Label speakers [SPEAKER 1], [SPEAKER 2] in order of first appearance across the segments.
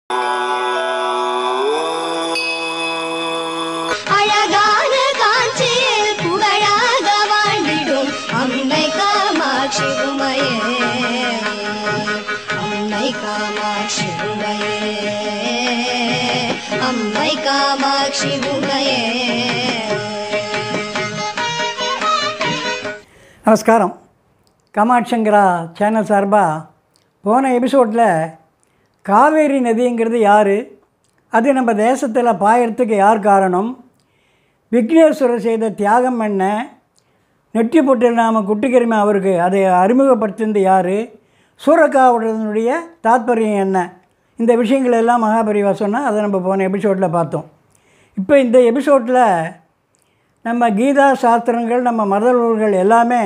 [SPEAKER 1] அழகான காஞ்சியில் புகழாக வாழ்ந்திடும் அம்மை காமாட்சி உமையே அம்மை காமாட்சி உமையே அம்மை காமாட்சி உமையே
[SPEAKER 2] நமஸ்காரம் காமாட்சங்கரா சேனல் சார்பாக போன எபிசோடில் காவேரி நதிங்கிறது யார் அது நம்ம தேசத்தில் பாயறதுக்கு யார் காரணம் விக்னேஸ்வரர் செய்த தியாகம் என்ன நெற்றி பொட்டு நாம குட்டிக்கரிமை அவருக்கு அதை அறிமுகப்படுத்தினது யார் சூரக்காவுடனுடைய தாத்பரியம் என்ன இந்த விஷயங்கள் எல்லாம் மகாபரிவா சொன்னால் அதை நம்ம போன எபிசோடில் பார்த்தோம் இப்போ இந்த எபிசோடில் நம்ம கீதா சாஸ்திரங்கள் நம்ம மத நூல்கள் எல்லாமே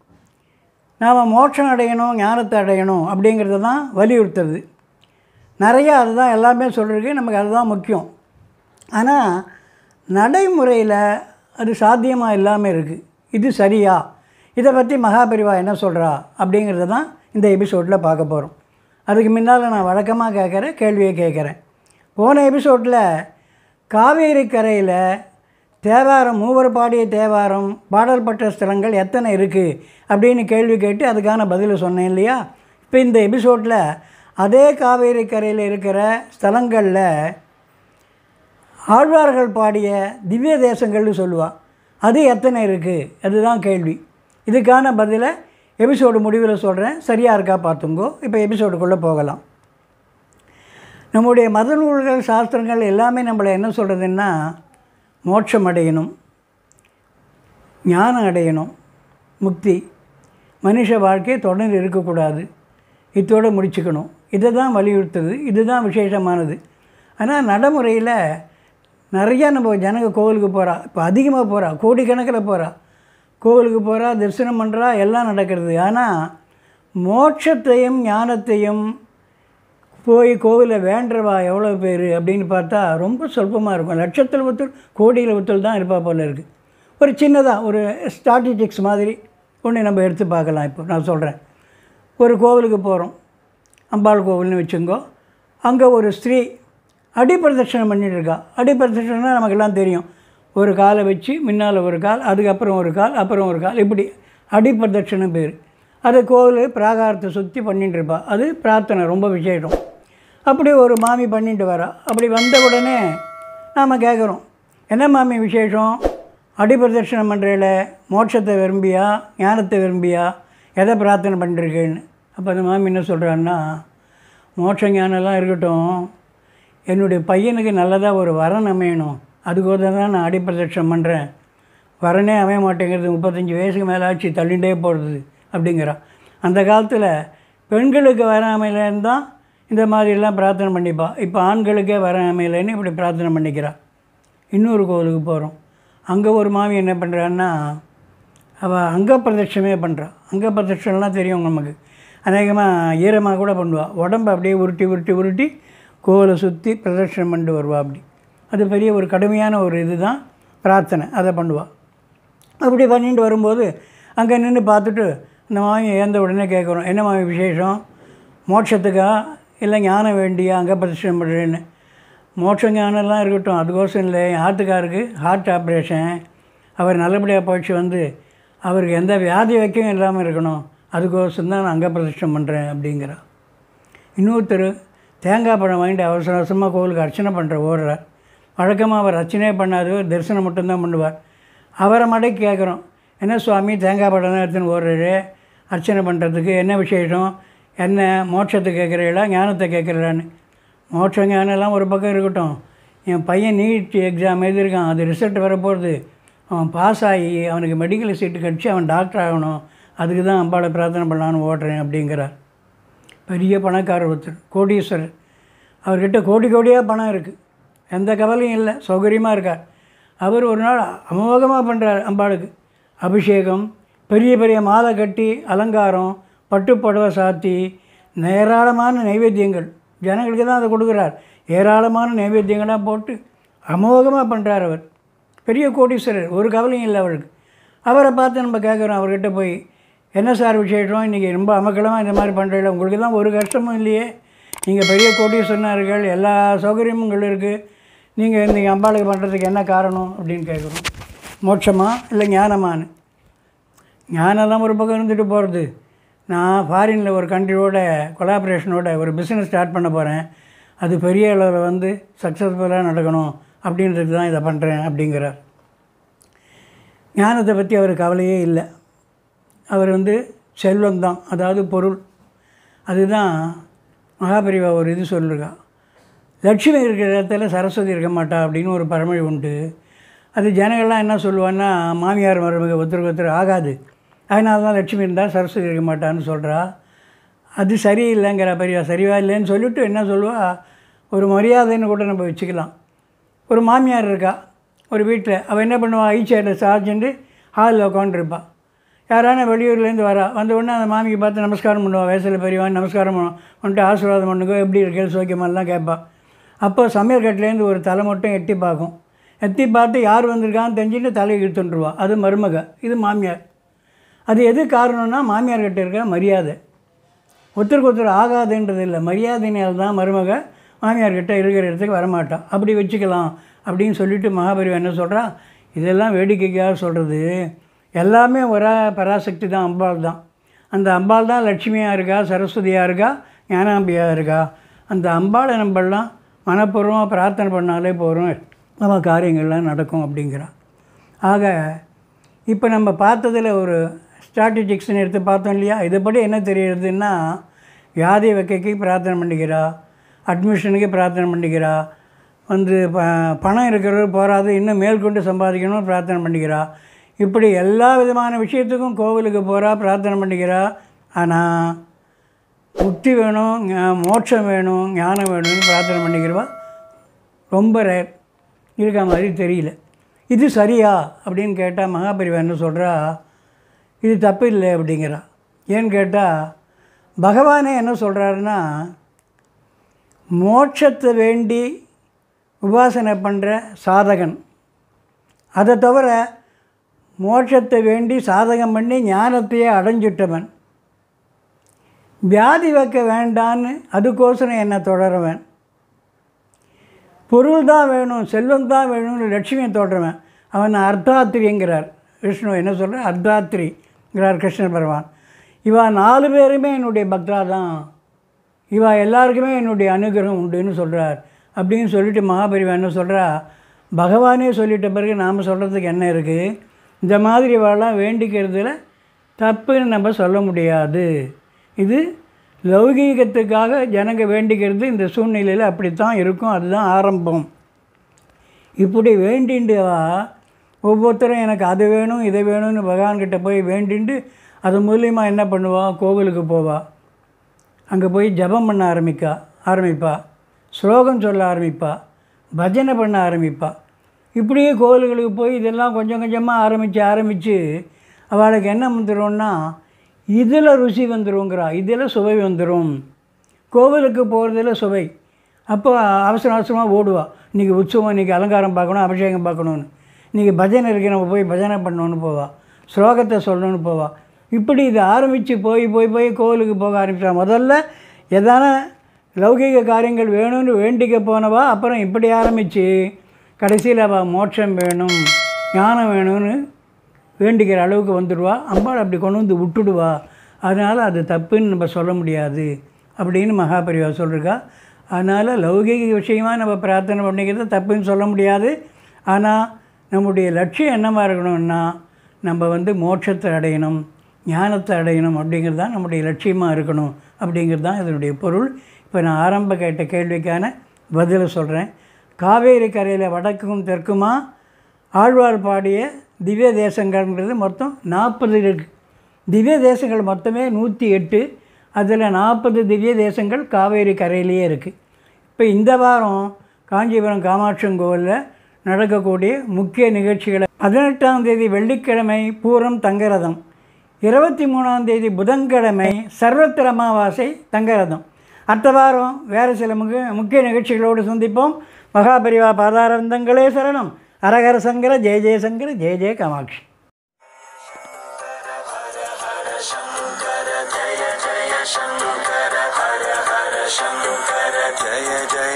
[SPEAKER 2] நாம் மோட்சம் அடையணும் ஞானத்தை அடையணும் அப்படிங்கிறது தான் வலியுறுத்துறது நிறையா அதுதான் எல்லாமே சொல்லிருக்கு நமக்கு அதுதான் முக்கியம் ஆனால் நடைமுறையில் அது சாத்தியமாக இல்லாமல் இருக்குது இது சரியா இதை பற்றி மகாபரிவா என்ன சொல்கிறா அப்படிங்கிறத தான் இந்த எபிசோடில் பார்க்க போகிறோம் அதுக்கு முன்னால் நான் வழக்கமாக கேட்குற கேள்வியை கேட்குறேன் போன எபிசோடில் காவேரி கரையில் தேவாரம் மூவர் பாடிய தேவாரம் பாடல்பட்ட ஸ்தலங்கள் எத்தனை இருக்குது அப்படின்னு கேள்வி கேட்டு அதுக்கான பதிலை சொன்னேன் இல்லையா இப்போ இந்த எபிசோடில் அதே காவேரி கரையில் இருக்கிற ஸ்தலங்களில் ஆழ்வார்கள் பாடிய திவ்ய தேசங்கள்னு சொல்லுவாள் அது எத்தனை இருக்குது அதுதான் கேள்வி இதுக்கான பதிலை எபிசோடு முடிவில் சொல்கிறேன் சரியாக இருக்கா பார்த்துங்கோ இப்போ எபிசோடுக்குள்ளே போகலாம் நம்முடைய மத நூல்கள் சாஸ்திரங்கள் எல்லாமே நம்மளை என்ன சொல்கிறதுன்னா மோட்சம் அடையணும் ஞானம் அடையணும் முக்தி மனுஷ வாழ்க்கை தொடர்ந்து இருக்கக்கூடாது இத்தோடு முடிச்சுக்கணும் இதை தான் வலியுறுத்துது இதுதான் விசேஷமானது ஆனால் நடைமுறையில் நிறையா நம்ம ஜனங்க கோவிலுக்கு போகிறா இப்போ அதிகமாக போகிறா கோடிக்கணக்கில் போகிறா கோவிலுக்கு போகிறா தரிசனம் பண்ணுறா எல்லாம் நடக்கிறது ஆனால் மோட்சத்தையும் ஞானத்தையும் போய் கோவிலில் வேண்டுறவா எவ்வளோ பேர் அப்படின்னு பார்த்தா ரொம்ப சொல்பமாக இருக்கும் லட்சத்தில் ஒருத்தர் கோடியில் ஒருத்தர் தான் இருப்பா போல் இருக்குது ஒரு சின்னதாக ஒரு ஸ்டாட்டிஸ்டிக்ஸ் மாதிரி ஒன்று நம்ம எடுத்து பார்க்கலாம் இப்போ நான் சொல்கிறேன் ஒரு கோவிலுக்கு போகிறோம் அம்பாள் கோவில்னு வச்சுங்கோ அங்கே ஒரு ஸ்திரீ அடிப்பிரதட்சணம் பண்ணிட்டு இருக்கா அடிப்பிரதட்சணம்னா நமக்கெல்லாம் தெரியும் ஒரு காலை வச்சு முன்னால் ஒரு கால் அதுக்கப்புறம் ஒரு கால் அப்புறம் ஒரு கால் இப்படி அடிப்பிரதட்சணம் பேர் அது கோவில் பிராகாரத்தை சுற்றி பண்ணிட்டு இருப்பா அது பிரார்த்தனை ரொம்ப விசேஷம் அப்படி ஒரு மாமி பண்ணிட்டு வரா அப்படி வந்த உடனே நாம் கேட்குறோம் என்ன மாமி விசேஷம் அடிப்பிரதட்சணம் பண்ணுறேல மோட்சத்தை விரும்பியா ஞானத்தை விரும்பியா எதை பிரார்த்தனை பண்ணிருக்கேன்னு அப்போ அந்த மாமி என்ன சொல்கிறான்னா மோட்ச ஞானம்லாம் இருக்கட்டும் என்னுடைய பையனுக்கு நல்லதாக ஒரு வரன் அமையணும் அதுக்கோதான் தான் நான் அடிப்பிரதட்சணம் பண்ணுறேன் வரனே அமைய மாட்டேங்கிறது முப்பத்தஞ்சு வயசுக்கு மேலே ஆச்சு தள்ளிகிட்டே போகிறது அப்படிங்கிறா அந்த காலத்தில் பெண்களுக்கு வர அமையலன்னு தான் இந்த மாதிரிலாம் பிரார்த்தனை பண்ணிப்பா இப்போ ஆண்களுக்கே வர அமையலைன்னு இப்படி பிரார்த்தனை பண்ணிக்கிறா இன்னொரு கோவிலுக்கு போகிறோம் அங்கே ஒரு மாமி என்ன பண்ணுறான்னா அவள் அங்க பிரதட்சமே பண்ணுறா அங்க பிரதட்சம்லாம் தெரியும் நமக்கு அநேகமாக ஈரமாக கூட பண்ணுவாள் உடம்பை அப்படியே உருட்டி உருட்டி உருட்டி கோவிலை சுற்றி பிரதட்சணம் பண்ணிட்டு வருவா அப்படி அது பெரிய ஒரு கடுமையான ஒரு இது தான் பிரார்த்தனை அதை பண்ணுவாள் அப்படி பண்ணிட்டு வரும்போது அங்கே நின்று பார்த்துட்டு இந்த மாமி ஏந்த உடனே கேட்குறோம் என்ன மாமி விசேஷம் மோட்சத்துக்கா இல்லை ஞானம் வேண்டியா அங்கே பிரதட்சணம் பண்ணுறேன்னு மோட்ச ஞானம்லாம் இருக்கட்டும் அதுக்கோசம் இல்லை என் ஆத்துக்காருக்கு ஹார்ட் ஆப்ரேஷன் அவர் நல்லபடியாக போயிடுச்சு வந்து அவருக்கு எந்த வியாதி வைக்கவும் இல்லாமல் இருக்கணும் அதுக்கோசம் தான் நான் அங்கே பிரதிஷ்டம் பண்ணுறேன் அப்படிங்கிறா இன்னொருத்தர் தேங்காய் பழம் வாங்கிட்டு அவசர அவசரமாக கோவிலுக்கு அர்ச்சனை பண்ணுற ஓடுறார் வழக்கமாக அவர் அர்ச்சனையே பண்ணாது தரிசனம் மட்டும்தான் பண்ணுவார் அவரை மடக்கி கேட்குறோம் என்ன சுவாமி தேங்காய் பழம் தான் எடுத்துன்னு ஓடுறாரு அர்ச்சனை பண்ணுறதுக்கு என்ன விசேஷம் என்ன மோட்சத்தை கேட்குறீங்களா ஞானத்தை கேட்குறான்னு மோட்ச ஞானம்லாம் ஒரு பக்கம் இருக்கட்டும் என் பையன் நீட் எக்ஸாம் எழுதியிருக்கான் அது ரிசல்ட் வரப்போகுது அவன் பாஸ் ஆகி அவனுக்கு மெடிக்கல் சீட்டு கிடச்சி அவன் டாக்டர் ஆகணும் அதுக்கு தான் அம்பாளை பிரார்த்தனை பண்ணலான்னு ஓடுறேன் அப்படிங்கிறார் பெரிய பணக்காரர் ஒருத்தர் கோடீஸ்வரர் அவர்கிட்ட கோடி கோடியாக பணம் இருக்குது எந்த கவலையும் இல்லை சௌகரியமாக இருக்கார் அவர் ஒரு நாள் அமோகமாக பண்ணுறார் அம்பாளுக்கு அபிஷேகம் பெரிய பெரிய மாலை கட்டி அலங்காரம் பட்டு புடவை சாத்தி ஏராளமான நைவேத்தியங்கள் ஜனங்களுக்கு தான் அதை கொடுக்குறார் ஏராளமான நைவேத்தியங்களாக போட்டு அமோகமாக பண்ணுறார் அவர் பெரிய கோடீஸ்வரர் ஒரு கவலையும் இல்லை அவருக்கு அவரை பார்த்து நம்ம கேட்குறோம் அவர்கிட்ட போய் என்ன சார் விசேஷம் இன்றைக்கி ரொம்ப அமக்கலமாக இந்த மாதிரி பண்ணுறீங்களா உங்களுக்கு தான் ஒரு கஷ்டமும் இல்லையே நீங்கள் பெரிய கோடீஸ்வரர்கள் எல்லா சௌகரியமும் உங்களுக்கு இருக்குது நீங்கள் இந்த அம்பாளுக்கு பண்ணுறதுக்கு என்ன காரணம் அப்படின்னு கேட்குறோம் மோட்சமா இல்லை ஞானமான்னு ஞானம்லாம் ஒரு பக்கம் இருந்துட்டு போகிறது நான் ஃபாரினில் ஒரு கண்ட்ரியோட கொலாபரேஷனோட ஒரு பிஸ்னஸ் ஸ்டார்ட் பண்ண போகிறேன் அது பெரிய அளவில் வந்து சக்ஸஸ்ஃபுல்லாக நடக்கணும் அப்படின்றதுக்கு தான் இதை பண்ணுறேன் அப்படிங்கிறார் ஞானத்தை பற்றி அவர் கவலையே இல்லை அவர் வந்து செல்வம் தான் அதாவது பொருள் அதுதான் மகாபரிவா ஒரு இது சொல்லிருக்கா லட்சுமி இருக்கிற இடத்துல சரஸ்வதி இருக்க மாட்டா அப்படின்னு ஒரு பழமொழி உண்டு அது ஜனங்கள்லாம் என்ன சொல்லுவான்னா மாமியார் மருமக ஒருத்தருக்கு ஒருத்தர் ஆகாது அதனால தான் லட்சுமி இருந்தால் சரஸ்வதி இருக்க மாட்டான்னு சொல்கிறா அது சரியில்லைங்கிற பெரியவா சரிவா இல்லைன்னு சொல்லிவிட்டு என்ன சொல்லுவா ஒரு மரியாதைன்னு கூட நம்ம வச்சுக்கலாம் ஒரு மாமியார் இருக்கா ஒரு வீட்டில் அவள் என்ன பண்ணுவா ஐச்சேரில் சார்ஜுட்டு ஹாலில் உட்காந்துருப்பா யாரான வெளியூர்லேருந்து வரா வந்த உடனே அந்த மாமிக்கு பார்த்து நமஸ்காரம் பண்ணுவா வயசில் பெரியவான் நமஸ்காரம் பண்ணுவோம் வந்துட்டு ஆசீர்வாதம் பண்ணுங்க எப்படி இருக்கேள் சோக்கியமாலாம் கேட்பா அப்போ சமையல் கட்டிலேருந்து ஒரு தலை மட்டும் எட்டி பார்க்கும் எட்டி பார்த்து யார் வந்திருக்கான்னு தெரிஞ்சுட்டு தலையை இழுத்துட்டுருவா அது மருமக இது மாமியார் அது எது காரணம்னா மாமியார் கிட்ட இருக்க மரியாதை ஒருத்தருக்கு ஒருத்தர் ஆகாதுன்றது இல்லை மரியாதையினால் தான் மருமக மாமியார் கிட்ட இருக்கிற இடத்துக்கு வரமாட்டான் அப்படி வச்சுக்கலாம் அப்படின்னு சொல்லிட்டு மகாபரிவா என்ன சொல்கிறா இதெல்லாம் வேடிக்கைக்காக சொல்கிறது எல்லாமே ஒரே பராசக்தி தான் அம்பாள் தான் அந்த அம்பாள் தான் லட்சுமியாக இருக்கா சரஸ்வதியாக இருக்கா ஞானாம்பியாக இருக்கா அந்த அம்பாளை நம்மளாம் மனப்பூர்வமாக பிரார்த்தனை பண்ணாலே போகிறோம் நம்ம காரியங்கள்லாம் நடக்கும் அப்படிங்கிறா ஆக இப்போ நம்ம பார்த்ததில் ஒரு ஸ்ட்ராட்டஜிக்ஸ்னு எடுத்து பார்த்தோம் இல்லையா இதுபடி என்ன தெரியுறதுன்னா வியாதி வைக்கைக்கு பிரார்த்தனை பண்ணிக்கிறா அட்மிஷனுக்கு பிரார்த்தனை பண்ணிக்கிறா வந்து ப பணம் இருக்கிறவர் போகாது இன்னும் மேற்கொண்டு சம்பாதிக்கணும்னு பிரார்த்தனை பண்ணிக்கிறா இப்படி எல்லா விதமான விஷயத்துக்கும் கோவிலுக்கு போகிறா பிரார்த்தனை பண்ணிக்கிறா ஆனால் முக்தி வேணும் ஞா- மோட்சம் வேணும் ஞானம் வேணும்னு பிரார்த்தனை பண்ணிக்கிறவா ரொம்ப ரேர் இருக்க மாதிரி தெரியல இது சரியா அப்படின்னு கேட்டால் மகாபரிவா என்ன சொல்கிறா இது தப்பு இல்லை அப்படிங்கிறா ஏன்னு கேட்டால் பகவானே என்ன சொல்கிறாருன்னா மோட்சத்தை வேண்டி உபாசனை பண்ணுற சாதகன் அதை தவிர மோட்சத்தை வேண்டி சாதகம் பண்ணி ஞானத்தையே அடைஞ்சிட்டவன் வியாதி வைக்க வேண்டான்னு அதுக்கோசரம் என்னை தொடரவன் பொருள் தான் வேணும் செல்வம் தான் வேணும்னு லட்சுமியை தொடருவன் அவன் அர்த்தாத்திரிங்கிறார் விஷ்ணு என்ன சொல்கிறார் அர்த்தாத்திரிங்கிறார் கிருஷ்ண பகவான் இவா நாலு பேருமே என்னுடைய பக்தா தான் இவா எல்லாருக்குமே என்னுடைய அனுகிரகம் உண்டுன்னு சொல்கிறார் அப்படின்னு சொல்லிட்டு மகாபரிவா என்ன சொல்கிறா பகவானே சொல்லிட்ட பிறகு நாம் சொல்கிறதுக்கு என்ன இருக்குது இந்த மாதிரி இவாளெல்லாம் வேண்டிக்கிறதுல தப்புன்னு நம்ம சொல்ல முடியாது இது லௌகீகத்துக்காக ஜனங்க வேண்டிக்கிறது இந்த சூழ்நிலையில் அப்படித்தான் இருக்கும் அதுதான் ஆரம்பம் இப்படி வேண்டிண்டுவா ஒவ்வொருத்தரும் எனக்கு அது வேணும் இதை வேணும்னு பகவான்கிட்ட போய் வேண்டிண்டு அது மூலியமா என்ன பண்ணுவா கோவிலுக்கு போவா அங்கே போய் ஜெபம் பண்ண ஆரம்பிக்கா ஆரம்பிப்பா ஸ்லோகம் சொல்ல ஆரம்பிப்பா பஜனை பண்ண ஆரம்பிப்பா இப்படியே கோவில்களுக்கு போய் இதெல்லாம் கொஞ்சம் கொஞ்சமாக ஆரம்பித்து ஆரம்பித்து அவளுக்கு என்ன வந்துடும்னா இதில் ருசி வந்துருங்கிறா இதில் சுவை வந்துடும் கோவிலுக்கு போகிறதுல சுவை அப்போ அவசர அவசரமாக ஓடுவா இன்றைக்கி உற்சவம் இன்றைக்கி அலங்காரம் பார்க்கணும் அபிஷேகம் பார்க்கணுன்னு இன்றைக்கி பஜனை இருக்கு நம்ம போய் பஜனை பண்ணணுன்னு போவா ஸ்லோகத்தை சொல்லணும்னு போவா இப்படி இது ஆரம்பித்து போய் போய் போய் கோவிலுக்கு போக ஆரம்பிச்சா முதல்ல எதான லௌகிக காரியங்கள் வேணும்னு வேண்டிக்க போனவா அப்புறம் இப்படி ஆரம்பித்து கடைசியில் அவள் மோட்சம் வேணும் ஞானம் வேணும்னு வேண்டிக்கிற அளவுக்கு வந்துடுவா அம்பாள் அப்படி கொண்டு வந்து விட்டுடுவா அதனால் அது தப்புன்னு நம்ம சொல்ல முடியாது அப்படின்னு மகாபரிவா சொல்லிருக்கா அதனால் லௌகிக விஷயமாக நம்ம பிரார்த்தனை பண்ணிக்கிறது தப்புன்னு சொல்ல முடியாது ஆனால் நம்முடைய லட்சியம் என்னமாக இருக்கணும்னா நம்ம வந்து மோட்சத்தை அடையணும் ஞானத்தை அடையணும் அப்படிங்கிறது தான் நம்முடைய லட்சியமாக இருக்கணும் அப்படிங்கிறது தான் இதனுடைய பொருள் இப்போ நான் ஆரம்ப கேட்ட கேள்விக்கான பதிலை சொல்கிறேன் காவேரி கரையில் வடக்கும் தெற்குமா ஆழ்வார் பாடிய திவ்ய தேசங்கள்ன்றது மொத்தம் நாற்பது இருக்குது திவ்ய தேசங்கள் மொத்தமே நூற்றி எட்டு அதில் நாற்பது திவ்ய தேசங்கள் காவேரி கரையிலேயே இருக்குது இப்போ இந்த வாரம் காஞ்சிபுரம் காமாட்சம் கோவிலில் நடக்கக்கூடிய முக்கிய நிகழ்ச்சிகளை பதினெட்டாம் தேதி வெள்ளிக்கிழமை பூரம் தங்கரதம் இருபத்தி மூணாம் தேதி புதன்கிழமை சர்வத்திர அமாவாசை தங்கரதம் அடுத்த வாரம் வேறு சில முக்கிய முக்கிய நிகழ்ச்சிகளோடு சந்திப்போம் மகாபரிவா பாதாரந்தங்களே சரணம் அரகர சங்கர ஜெய ஜெயசங்கர ஜெய ஜெய காமாட்சி
[SPEAKER 3] शङ्कर जय जय शङ्कर हर हर शङ्कर शङ्कर जय जय